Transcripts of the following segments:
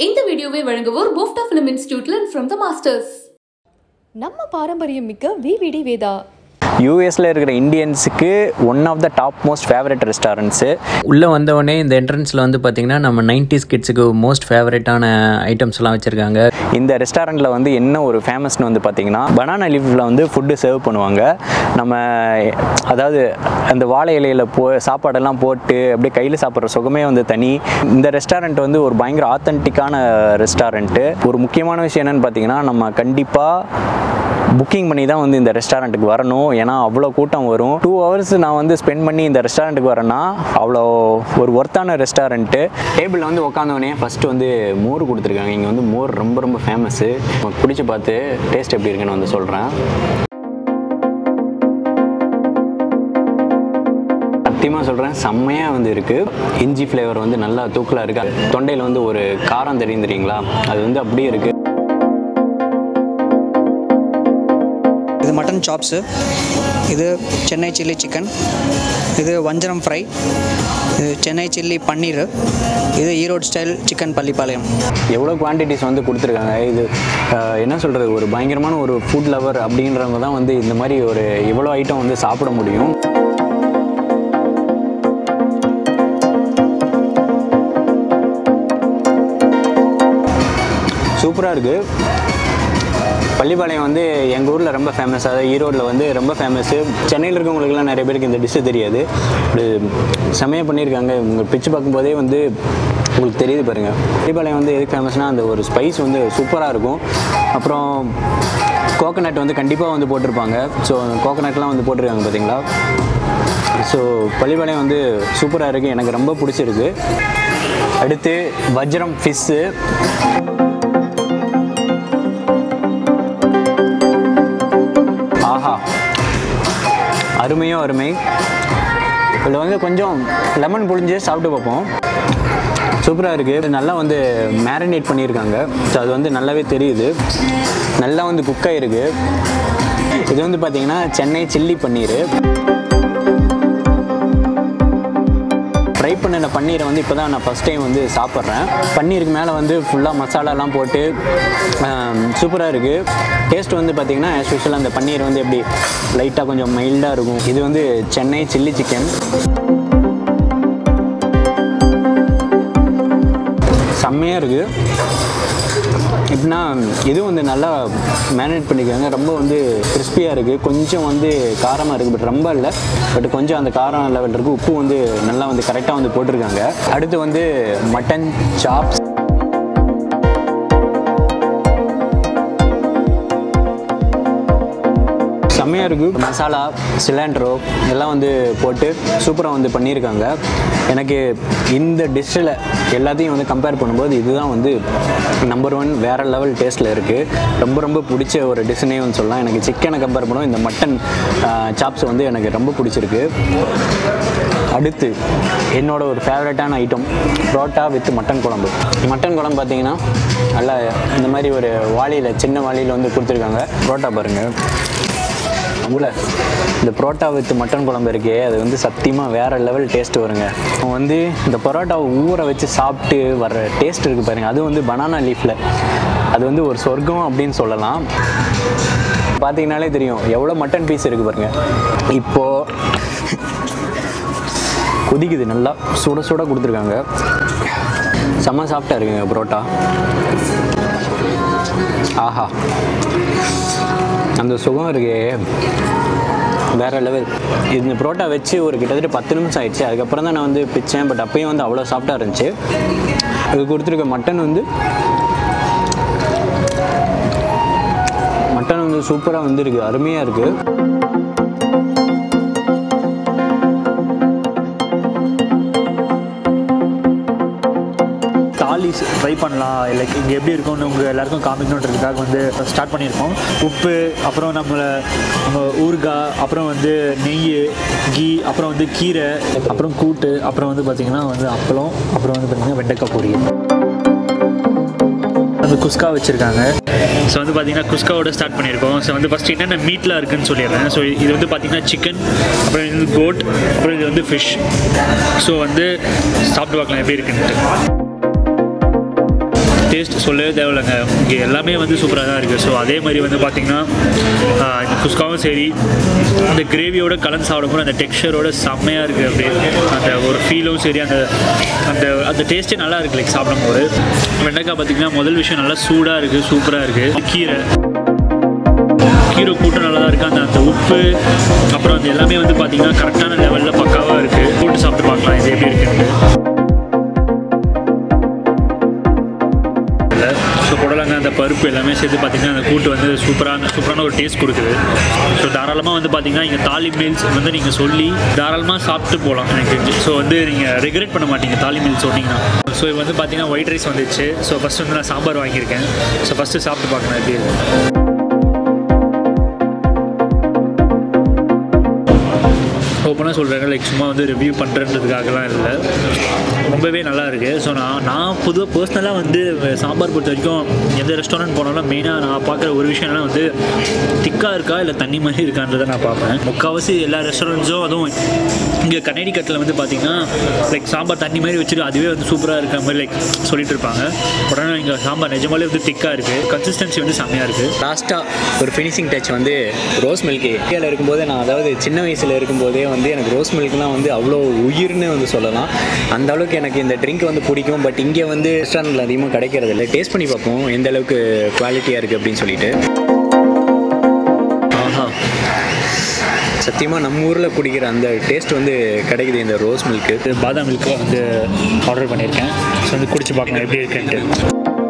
இந்த வீடியோவை வழங்குவோர் போஃப்டா ஃபிலிம் இன்ஸ்டிடியூட்ல ஃப்ரம் த மாஸ்டர்ஸ் நம்ம பாரம்பரியம் மிக்க விவிடி வேதா யூஎஸில் இருக்கிற இந்தியன்ஸுக்கு one of the top most favourite restaurants உள்ளே வந்தவொடனே இந்த என்ட்ரன்ஸில் வந்து பார்த்திங்கன்னா நம்ம நைன்டிஸ் கிட்ஸுக்கு மோஸ்ட் ஃபேவரட்டான ஐட்டம்ஸ்லாம் வச்சுருக்காங்க இந்த ரெஸ்டாரண்ட்டில் வந்து என்ன ஒரு ஃபேமஸ்னு வந்து பார்த்திங்கன்னா பனானா லீஃபில் வந்து ஃபுட்டு சர்வ் பண்ணுவாங்க நம்ம அதாவது அந்த வாழை இலையில் போ சாப்பாடெல்லாம் போட்டு அப்படியே கையில் சாப்பிட்ற சுகமே வந்து தனி இந்த ரெஸ்டாரண்ட் வந்து ஒரு பயங்கர ஆத்தென்டிக்கான ரெஸ்டாரண்ட்டு ஒரு முக்கியமான விஷயம் என்னென்னு பார்த்தீங்கன்னா நம்ம கண்டிப்பாக புக்கிங் பண்ணி தான் வந்து இந்த ரெஸ்டாரண்ட்டுக்கு வரணும் ஏன்னா அவ்வளோ கூட்டம் வரும் டூ ஹவர்ஸ் நான் வந்து ஸ்பெண்ட் பண்ணி இந்த ரெஸ்டாரண்ட்டுக்கு வரேன்னா அவ்வளோ ஒரு ஒர்த்தான ரெஸ்டாரண்ட்டு டேபிளில் வந்து உட்காந்தோடனே ஃபஸ்ட்டு வந்து மோர் கொடுத்துருக்காங்க இங்கே வந்து மோர் ரொம்ப ரொம்ப ஃபேமஸ்ஸு குடிச்சு பார்த்து டேஸ்ட் எப்படி இருக்குன்னு வந்து சொல்கிறேன் சத்தியமாக சொல்கிறேன் செம்மையாக வந்து இருக்குது இஞ்சி ஃப்ளேவர் வந்து நல்லா தூக்கலாக இருக்குது தொண்டையில் வந்து ஒரு காரம் தெரியும் தெரியுங்களா அது வந்து அப்படியே இருக்குது இது மட்டன் சாப்ஸு இது சென்னை சில்லி சிக்கன் இது வஞ்சரம் ஃப்ரை இது சென்னை சில்லி பன்னீர் இது ஈரோடு ஸ்டைல் சிக்கன் பள்ளிப்பாளையம் எவ்வளோ குவான்டிட்டிஸ் வந்து கொடுத்துருக்காங்க இது அஹ், என்ன சொல்கிறது ஒரு பயங்கரமான ஒரு ஃபுட் லவர் அப்படின்றவங்க தான் வந்து இந்த மாதிரி ஒரு இவ்வளோ ஐட்டம் வந்து சாப்பிட முடியும் சூப்பராக இருக்குது பள்ளிப்பாளையம் வந்து எங்கள் ஊரில் ரொம்ப ஃபேமஸ் அதாவது ஈரோட்டில் வந்து ரொம்ப ஃபேமஸ்ஸு சென்னையில் இருக்கவங்களுக்குலாம் நிறைய பேருக்கு இந்த டிஷ்ஷு தெரியாது ஒரு செமையாக பண்ணியிருக்காங்க உங்கள் பிச்சு பார்க்கும்போதே வந்து உங்களுக்கு தெரியுது பாருங்கள் பள்ளிப்பாளையம் வந்து எதுக்கு ஃபேமஸ்னால் அந்த ஒரு ஸ்பைஸ் வந்து சூப்பராக இருக்கும் அப்புறம் கோகனட் வந்து கண்டிப்பாக வந்து போட்டிருப்பாங்க ஸோ கோகனட்லாம் வந்து போட்டிருக்காங்க பார்த்தீங்களா ஸோ பள்ளிப்பாளையம் வந்து சூப்பராக இருக்குது எனக்கு ரொம்ப பிடிச்சிருக்கு அடுத்து வஜ்ரம் ஃபிஷ்ஷு ஆஹா அருமையோ அருமை இதில் வந்து கொஞ்சம் லெமன் புழிஞ்சு சாப்பிட்டு பார்ப்போம் சூப்பராக இருக்குது இது நல்லா வந்து மேரினேட் பண்ணியிருக்காங்க ஸோ அது வந்து நல்லாவே தெரியுது நல்லா வந்து குக் ஆகிருக்கு இது வந்து பார்த்திங்கன்னா சென்னை சில்லி பன்னீர் ஃப்ரை பண்ணின பன்னீரை வந்து இப்போ தான் நான் ஃபஸ்ட் டைம் வந்து சாப்பிட்றேன் பன்னீருக்கு மேலே வந்து ஃபுல்லாக மசாலாலாம் போட்டு சூப்பராக இருக்குது டேஸ்ட் வந்து பார்த்திங்கன்னா ஆஸ் யூஷுவல் அந்த பன்னீர் வந்து எப்படி லைட்டாக கொஞ்சம் மைல்டாக இருக்கும் இது வந்து சென்னை சில்லி சிக்கன் செம்மையாக இருக்குது எப்படின்னா இதுவும் வந்து நல்லா மேனேஜ் பண்ணிக்கிறாங்க ரொம்ப வந்து கிறிஸ்பியாக இருக்குது கொஞ்சம் வந்து காரமாக இருக்குது பட் ரொம்ப இல்லை பட் கொஞ்சம் அந்த காரம் லெவல் இருக்குது உப்பு வந்து நல்லா வந்து கரெக்டாக வந்து போட்டிருக்காங்க அடுத்து வந்து மட்டன் சாப்ஸ் செம்மையாக இருக்குது மசாலா சிலாண்ட்ரோ எல்லாம் வந்து போட்டு சூப்பராக வந்து பண்ணியிருக்காங்க எனக்கு இந்த டிஷ்ஷில் எல்லாத்தையும் வந்து கம்பேர் பண்ணும்போது இதுதான் வந்து நம்பர் ஒன் வேறு லெவல் டேஸ்ட்டில் இருக்குது ரொம்ப ரொம்ப பிடிச்ச ஒரு டிஷ்ஷனே வந்து சொல்லலாம் எனக்கு சிக்கனை கம்பேர் பண்ணுவோம் இந்த மட்டன் சாப்ஸ் வந்து எனக்கு ரொம்ப பிடிச்சிருக்கு அடுத்து என்னோட ஒரு ஃபேவரட்டான ஐட்டம் புரோட்டா வித் மட்டன் குழம்பு மட்டன் குழம்பு பார்த்தீங்கன்னா நல்லா இந்த மாதிரி ஒரு வாளியில் சின்ன வாளியில் வந்து கொடுத்துருக்காங்க புரோட்டா பாருங்கள் உள்ள இந்த புரோட்டா வித் மட்டன் குழம்பு இருக்கே அது வந்து சத்தியமாக வேறு லெவல் டேஸ்ட் வருங்க அவன் வந்து இந்த பரோட்டாவை ஊற வச்சு சாப்பிட்டு வர்ற டேஸ்ட் இருக்குது பாருங்க அது வந்து பனானா லீஃபில் அது வந்து ஒரு சொர்க்கம் அப்படின்னு சொல்லலாம் பார்த்தீங்கனாலே தெரியும் எவ்வளோ மட்டன் பீஸ் இருக்குது பாருங்க இப்போது கொதிக்குது நல்லா சுட சுட கொடுத்துருக்காங்க செம்ம சாஃப்டாக இருக்குங்க புரோட்டா ஆஹா அந்த சுகம் இருக்கே வேற லெவல் இந்த புரோட்டா வச்சு ஒரு கிட்டத்தட்ட பத்து நிமிஷம் ஆயிடுச்சு அதுக்கப்புறம் தான் நான் வந்து பிச்சேன் பட் அப்பயும் வந்து அவ்வளோ சாஃப்டாக இருந்துச்சு அது கொடுத்துருக்க மட்டன் வந்து மட்டன் வந்து சூப்பராக வந்துருக்கு அருமையாக இருக்குது தாலிஸ் ட்ரை பண்ணலாம் லைக் இங்கே எப்படி இருக்கும்னு உங்கள் எல்லாருக்கும் காமிக்கணுன்றதுக்காக வந்து ஸ்டார்ட் பண்ணியிருக்கோம் உப்பு அப்புறம் நம்மளை நம்ம ஊறுகாய் அப்புறம் வந்து நெய் கீ அப்புறம் வந்து கீரை அப்புறம் கூட்டு அப்புறம் வந்து பார்த்திங்கன்னா வந்து அப்பளம் அப்புறம் வந்து பார்த்திங்கன்னா வெண்டைக்காய் பொரியல் வந்து குஸ்கா வச்சுருக்காங்க ஸோ வந்து பார்த்தீங்கன்னா குஸ்காவோட ஸ்டார்ட் பண்ணியிருக்கோம் ஸோ வந்து ஃபஸ்ட் என்னென்ன மீட்லாம் இருக்குன்னு சொல்லிடுறேன் ஸோ இது வந்து பார்த்தீங்கன்னா சிக்கன் அப்புறம் இது வந்து கோட் அப்புறம் இது வந்து ஃபிஷ் ஸோ வந்து சாப்பிட்டு பார்க்கலாம் எப்படி இருக்குன்ட்டு டேஸ்ட் சொல்லவே தேவையில்லைங்க இங்கே எல்லாமே வந்து சூப்பராக தான் இருக்குது ஸோ அதே மாதிரி வந்து பார்த்திங்கன்னா ஆஹ், இந்த குஸ்காவும் சரி அந்த கிரேவியோட கலந்து சாப்பிடும்போது அந்த டெக்ஸ்சரோட செம்மையாக இருக்குது அப்படியே அந்த ஒரு ஃபீலும் சரி அந்த அந்த அந்த டேஸ்ட்டே நல்லா இருக்குது லைக் சாப்பிடும்போது வெண்டைக்காய் பார்த்திங்கன்னா முதல் விஷயம் நல்லா சூடாக இருக்குது சூப்பராக இருக்குது கீரை கீரை கூட்டம் நல்லா தான் இருக்குது அந்த அந்த உப்பு அப்புறம் அது எல்லாமே வந்து பார்த்தீங்கன்னா கரெக்டான லெவலில் பக்காவாக இருக்குது போட்டு சாப்பிட்டு பார்க்கலாம் இது எப்படி இருக்குன்ட்டு ஸோ புடலங்க அந்த பருப்பு எல்லாமே சேர்த்து பார்த்தீங்கன்னா அந்த கூட்டு வந்து சூப்பரான சூப்பரான ஒரு டேஸ்ட் கொடுக்குது ஸோ தாராளமாக வந்து பார்த்தீங்கன்னா இங்கே தாலி மீல்ஸ் வந்து நீங்கள் சொல்லி தாராளமாக சாப்பிட்டு போகலாம் எனக்கு தெரிஞ்சு ஸோ வந்து நீங்கள் ரெகுலேட் பண்ண மாட்டீங்க தாலி மீல்ஸ் சொன்னீங்கன்னா ஸோ இது வந்து பார்த்தீங்கன்னா ஒயிட் ரைஸ் வந்துச்சு ஸோ ஃபஸ்ட்டு வந்து நான் சாம்பார் வாங்கியிருக்கேன் ஸோ ஃபஸ்ட்டு சாப்பிட்டு பார்க்கணும் எப்படி இருக்கு ஓப்பனாக சொல்கிறாங்க லைக் சும்மா வந்து ரிவ்யூ பண்ணுறதுக்காகலாம் இல்லை ரொம்பவே நல்லா இருக்குது ஸோ நான் நான் பொதுவாக பர்சனலாக வந்து சாம்பார் பொறுத்த வரைக்கும் எந்த ரெஸ்டாரண்ட் போனாலும் மெயினாக நான் பார்க்குற ஒரு விஷயம்லாம் வந்து திக்காக இருக்கா இல்லை தண்ணி மாதிரி இருக்கான்றதை நான் பார்ப்பேன் முக்கால்வாசி எல்லா ரெஸ்டாரண்ட்ஸும் அதுவும் இங்கே கனேடிக்கட்டில் வந்து பார்த்தீங்கன்னா லைக் சாம்பார் தண்ணி மாதிரி வச்சுட்டு அதுவே வந்து சூப்பராக இருக்கிற மாதிரி லைக் சொல்லிட்டு இருப்பாங்க உடனே இங்கே சாம்பார் நிஜமாலே வந்து திக்காக இருக்குது கன்சிஸ்டன்சி வந்து செம்மையாக இருக்குது லாஸ்ட்டாக ஒரு ஃபினிஷிங் டச் வந்து ரோஸ் மில்க்கு இந்தியாவில் இருக்கும்போது நான் அதாவது சின்ன வயசில் இருக்கும்போதே வந்து எனக்கு ரோஸ் மில்க்லாம் வந்து அவ்வளோ உயிர்னு வந்து சொல்லலாம் அந்த அளவுக்கு எனக்கு இந்த ட்ரிங்க் வந்து பிடிக்கும் பட் இங்கே வந்து ரெஸ்டாரண்ட்டில் அதிகமாக கிடைக்கிறது இல்லை டேஸ்ட் பண்ணி பார்ப்போம் எந்த அளவுக்கு குவாலிட்டியாக இருக்குது அப்படின்னு சொல்லிட்டு ஆஹா சத்தியமாக நம்ம ஊரில் குடிக்கிற அந்த டேஸ்ட் வந்து கிடைக்குது இந்த ரோஸ் மில்க்கு இது பாதாம் மில்க் வந்து ஆர்டர் பண்ணியிருக்கேன் ஸோ வந்து குடிச்சு பார்க்கலாம் எப்படி இருக்குன்ட்டு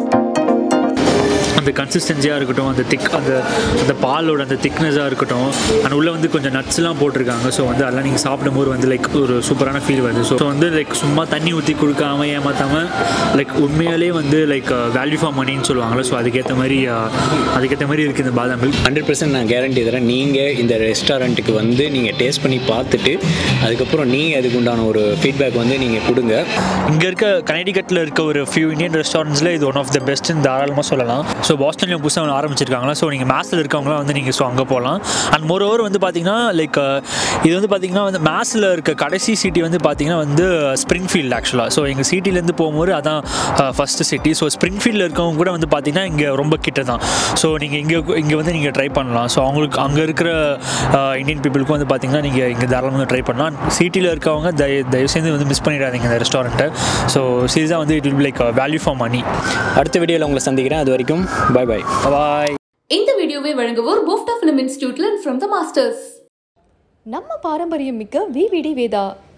அந்த கன்சிஸ்டன்சியாக இருக்கட்டும் அந்த திக் அந்த அந்த பாலோட அந்த திக்னஸாக இருக்கட்டும் அண்ட் உள்ளே வந்து கொஞ்சம் நட்ஸ்லாம் போட்டிருக்காங்க ஸோ வந்து அதெல்லாம் நீங்கள் சாப்பிடும்போது வந்து லைக் ஒரு சூப்பரான ஃபீல் வருது ஸோ வந்து லைக் சும்மா தண்ணி ஊற்றி கொடுக்காம ஏமாத்தாமல் லைக் உண்மையாலே வந்து லைக் வேல்யூ ஃபார் மணின்னு சொல்லுவாங்கள்ல ஸோ அதுக்கேற்ற மாதிரி அஹ், அதுக்கேற்ற மாதிரி இருக்குது இந்த பாதாம் மில்க் ஹண்ட்ரட் பர்சன்ட் நான் கேரண்டி தரேன் நீங்கள் இந்த ரெஸ்டாரண்ட்டுக்கு வந்து நீங்கள் டேஸ்ட் பண்ணி பார்த்துட்டு அதுக்கப்புறம் நீங்கள் அதுக்கு உண்டான ஒரு ஃபீட்பேக் வந்து நீங்கள் கொடுங்க இங்கே இருக்க கனடிகட்டில் இருக்க ஒரு ஃபியூ இந்தியன் ரெஸ்டாரண்ட்ஸில் இது ஒன் ஆஃப் த பெஸ்ட்டுன்னு தாராளமாக சொல்லலாம் ஸோ பாஸ்டன்லையும் புதுசாக ஒன்று ஆரம்பிச்சிருக்காங்களா ஸோ நீங்கள் மேத்ஸில் இருக்கவங்களாம் வந்து நீங்கள் ஸோ அங்கே போகலாம் அண்ட் மோர் ஓவர் வந்து பார்த்தீங்கன்னா லைக் இது வந்து பார்த்தீங்கன்னா வந்து மேத்ஸில் இருக்க கடைசி சிட்டி வந்து பார்த்தீங்கன்னா வந்து ஸ்ப்ரிங் ஃபீல்ட் ஆக்சுவலாக ஸோ எங்கள் சிட்டிலேருந்து போகும்போது அதான் ஃபஸ்ட்டு சிட்டி ஸோ ஸ்ப்ரிங் ஃபீல்டில் இருக்கவங்க கூட வந்து பார்த்தீங்கன்னா இங்கே ரொம்ப கிட்ட தான் ஸோ நீங்கள் இங்கே இங்கே வந்து நீங்கள் ட்ரை பண்ணலாம் ஸோ அவங்களுக்கு அங்கே இருக்கிற இந்தியன் பீப்புளுக்கும் வந்து பார்த்தீங்கன்னா நீங்கள் இங்கே தாராளமாக ட்ரை பண்ணலாம் சிட்டியில் இருக்கவங்க தய தயவு செய்து வந்து மிஸ் பண்ணிடாதீங்க இந்த ரெஸ்டாரண்ட்டை ஸோ சீரியஸாக வந்து it will like value for money அடுத்த வீடியோவில் உங்களை சந்திக்கிறேன் அது வரைக்கும் பை பை பாய் இந்த வீடியோவை வழங்குவோர் BOFTA film institute learn from the masters நம்ம பாரம்பரியம் மிக்க விவிடி வேதா